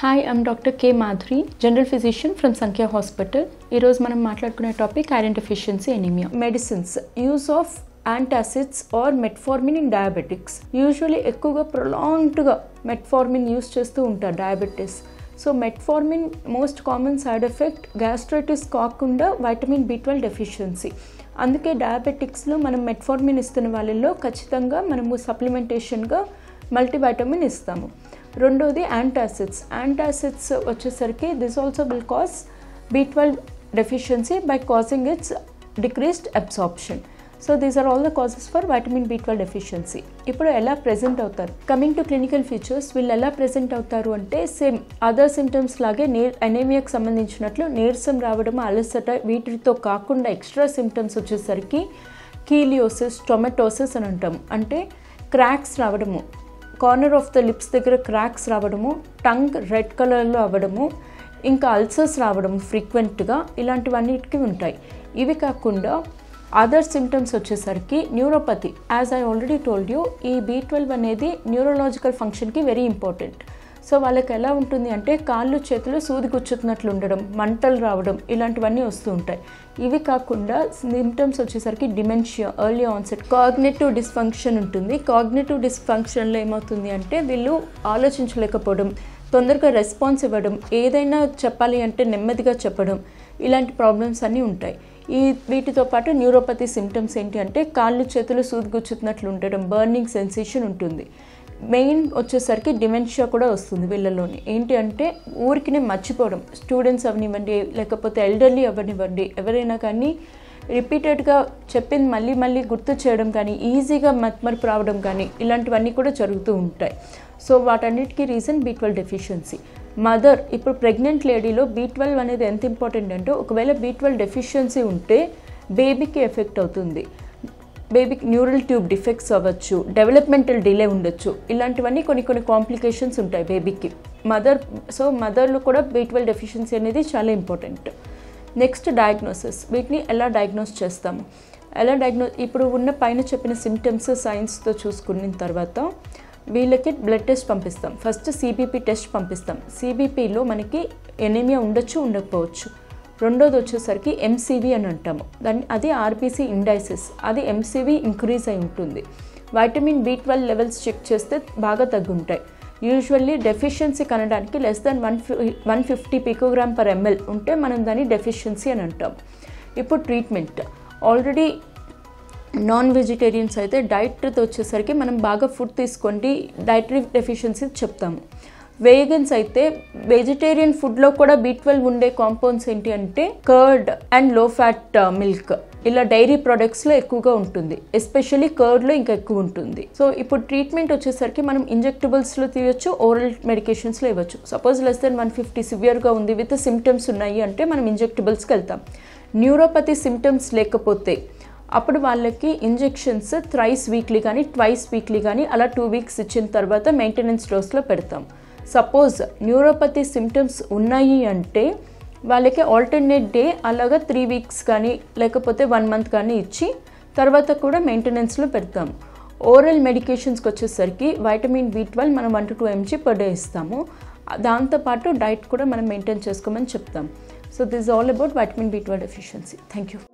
hi I'm doctor K Madhuri general physician from Sankhya hospital ఈరోజు మనం మాట్లాడుకునే topic iron deficiency anaemia medicines use of antacids or metformin in diabetics usually ఎక్కువగా ప్రొలాంగ్డ్గా metformin use చేస్తూ ఉంటారు diabetes so metformin most common side effect gastritis కాకుండా vitamin B twelve deficiency అందుకే డయాబెటిక్స్లో మనం మెట్ఫార్మిన్ ఇస్తున్న వాళ్ళల్లో ఖచ్చితంగా మనము సప్లిమెంటేషన్గా మల్టీవైటమిన్ ఇస్తాము రెండోది యాంటాసిడ్స్ యాంటాసిడ్స్ వచ్చేసరికి this also will cause B twelve deficiency by causing its decreased absorption so these are all the causes for vitamin B twelve deficiency ఇప్పుడు ఎలా ప్రెజెంట్ అవుతారు కమింగ్ టు క్లినికల్ ఫీచర్స్ వీళ్ళు ఎలా present అవుతారు అంటే same other symptoms లాగే నే అనేమియాకి సంబంధించినట్లు నీరసం రావడం అలసట వీటితో కాకుండా ఎక్స్ట్రా సిమ్టమ్స్ వచ్చేసరికి కీలియోసిస్ టొమాటోసిస్ అని అంటాం అంటే క్రాక్స్ రావడము కార్నర్ ఆఫ్ ద లిప్స్ దగ్గర క్రాక్స్ రావడము టంగ్ రెడ్ కలర్లో అవ్వడము ఇంకా అల్సర్స్ రావడం ఫ్రీక్వెంట్గా ఇలాంటివన్నిటికీ ఉంటాయి ఇవి కాకుండా అదర్ సిమ్టమ్స్ వచ్చేసరికి neuropathy as I already told you ఈ బీ ట్వెల్వ్ అనేది న్యూరోలాజికల్ ఫంక్షన్కి వెరీ ఇంపార్టెంట్ సో వాళ్ళకి ఎలా ఉంటుంది అంటే కాళ్ళు చేతులు సూది గుచ్చుతున్నట్లు ఉండడం మంటలు రావడం ఇలాంటివన్నీ వస్తూ ఉంటాయి ఇవి కాకుండా సిమ్టమ్స్ వచ్చేసరికి dementia early onset cognitive dysfunction ఉంటుంది కాగ్నేటివ్ డిస్ఫంక్షన్లో ఏమవుతుంది అంటే వీళ్ళు ఆలోచించలేకపోవడం తొందరగా రెస్పాన్స్ ఇవ్వడం ఏదైనా చెప్పాలి అంటే నెమ్మదిగా చెప్పడం ఇలాంటి ప్రాబ్లమ్స్ అన్నీ ఉంటాయి ఈ వీటితో పాటు న్యూరోపతి సిమ్టమ్స్ ఏంటి అంటే కాళ్ళు చేతులు సూదిగుచ్చుతున్నట్లు ఉండడం బర్నింగ్ సెన్సేషన్ ఉంటుంది మెయిన్ వచ్చేసరికి డిమెన్షియా కూడా వస్తుంది వీళ్ళలోని ఏంటి అంటే ఊరికినే మర్చిపోవడం స్టూడెంట్స్ అవనివ్వండి లేకపోతే ఎల్డర్లీ అవ్వనివ్వండి ఎవరైనా కానీ రిపీటెడ్గా చెప్పింది మళ్ళీ మళ్ళీ గుర్తు చేయడం కానీ ఈజీగా మత్మరుపు రావడం కానీ ఇలాంటివన్నీ కూడా జరుగుతూ ఉంటాయి సో వాటన్నిటికీ reason B twelve deficiency mother ఇప్పుడు ప్రెగ్నెంట్ లేడీలో బీ ట్వెల్వ్ అనేది ఎంత ఇంపార్టెంట్ అంటే ఒకవేళ బీ ట్వెల్వ్ డెఫిషియన్సీ ఉంటే బేబీకి ఎఫెక్ట్ అవుతుంది బేబీకి న్యూరల్ ట్యూబ్ డిఫెక్ట్స్ అవ్వచ్చు డెవలప్మెంటల్ డిలే ఉండొచ్చు ఇలాంటివన్నీ కొన్ని కొన్ని కాంప్లికేషన్స్ ఉంటాయి బేబీకి మదర్ సో మదర్లో కూడా బీ ట్వెల్వ్ డెఫిషియన్సీ అనేది చాలా ఇంపార్టెంట్ నెక్స్ట్ డయాగ్నోసిస్ వీటిని ఎలా డయాగ్నోస్ చేస్తాము ఎలా డయాగ్నో ఇప్పుడు ఉన్న పైన చెప్పిన సిమ్టమ్స్ సైన్స్తో చూసుకున్న తర్వాత వీళ్ళకి బ్లడ్ టెస్ట్ పంపిస్తాం ఫస్ట్ సిబిపి టెస్ట్ పంపిస్తాం సిబిపిలో మనకి ఎనీమియా ఉండొచ్చు ఉండకపోవచ్చు రెండోది వచ్చేసరికి ఎంసీవీ అని అంటాము దాన్ని అది ఆర్బీసీ ఇండైసిస్ అది ఎంసీవీ ఇంక్రీజ్ అయి ఉంటుంది vitamin B twelve levels check చేస్తే బాగా తగ్గుంటాయి యూజువల్లీ డెఫిషియన్సీ కనడానికి less than one one fifty picogram per ml ఉంటే మనం దాన్ని డెఫిషియన్సీ అని అంటాం ఇప్పుడు ట్రీట్మెంట్ ఆల్రెడీ నాన్ వెజిటేరియన్స్ అయితే డైట్తో వచ్చేసరికి మనం బాగా ఫుడ్ తీసుకోండి డైటరీ డెఫిషియన్సీ చెప్తాము వేగన్స్ అయితే వెజిటేరియన్ ఫుడ్లో కూడా బీ ట్వెల్వ్ ఉండే కాంపౌండ్స్ ఏంటి అంటే curd and low fat milk ఇలా డైరీ ప్రొడక్ట్స్లో ఎక్కువగా ఉంటుంది ఎస్పెషల్లీ కర్డ్లో ఇంకా ఎక్కువ ఉంటుంది సో ఇప్పుడు ట్రీట్మెంట్ వచ్చేసరికి మనం ఇంజెక్టబుల్స్లో తీయొచ్చు ఓరల్ మెడికేషన్స్లో ఇవ్వచ్చు suppose less then one fifty సివియర్గా ఉంది విత్ సిమ్టమ్స్ ఉన్నాయి అంటే మనం ఇంజెక్టబుల్స్కి వెళ్తాం న్యూరోపతి సిమ్టమ్స్ లేకపోతే అప్పుడు వాళ్ళకి ఇంజెక్షన్స్ థ్రైస్ వీక్లీ కానీ ట్వైస్ వీక్లీ కానీ అలా టూ వీక్స్ ఇచ్చిన తర్వాత మెయింటెనెన్స్ డోస్లో పెడతాం సపోజ్ న్యూరోపతి సిమ్టమ్స్ ఉన్నాయి అంటే వాళ్ళకి ఆల్టర్నేట్ డే అలాగా త్రీ వీక్స్ కానీ లేకపోతే వన్ మంత్ కానీ ఇచ్చి తర్వాత కూడా మెయింటెనెన్స్లో పెడతాం ఓరల్ మెడికేషన్స్కి వచ్చేసరికి వైటమిన్ బి ట్వెల్వ్ మనం one to two mg per day ఇస్తాము దాంతోపాటు డైట్ కూడా మనం మెయింటైన్ చేసుకోమని చెప్తాం so this all about vitamin B twelve deficiency thank you